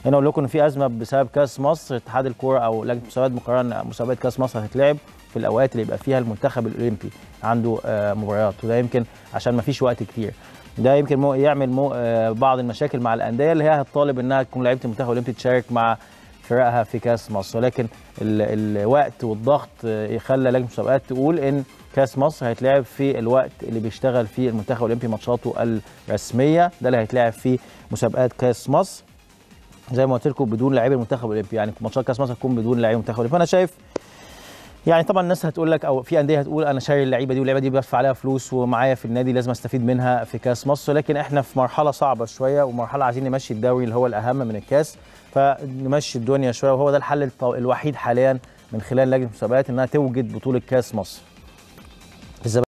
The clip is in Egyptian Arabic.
هنا اقول لكم ان في ازمه بسبب كاس مصر اتحاد الكوره او لجنه مسابقات مقرره مسابقات كاس مصر هتتلعب في الاوقات اللي يبقى فيها المنتخب الاولمبي عنده آه، مباريات وده يمكن عشان ما فيش وقت كتير ده يمكن مو يعمل مو آه، بعض المشاكل مع الانديه اللي هي هتطالب انها تكون لعيبه المنتخب الاولمبي تشارك مع فرقها في كاس مصر ولكن ال- الوقت والضغط آه، خلى لجنه المسابقات تقول ان كاس مصر هيتلعب في الوقت اللي بيشتغل فيه المنتخب الاولمبي ماتشاته الرسميه ده اللي هيتلعب فيه مسابقات كاس مصر زي ما قلت لكم بدون لاعبي المنتخب الاولمبي يعني ماتشات كاس مصر هتكون بدون لاعبي المنتخب الاولمبي فانا شايف يعني طبعا الناس هتقول لك او في انديه هتقول انا شاري اللعيبه دي واللعيبه دي بدفع عليها فلوس ومعايا في النادي لازم استفيد منها في كاس مصر لكن احنا في مرحله صعبه شويه ومرحله عايزين نمشي الدوري اللي هو الاهم من الكاس فنمشي الدنيا شويه وهو ده الحل الط- الوحيد حاليا من خلال لجنه المسابقات انها توجد بطوله كاس مصر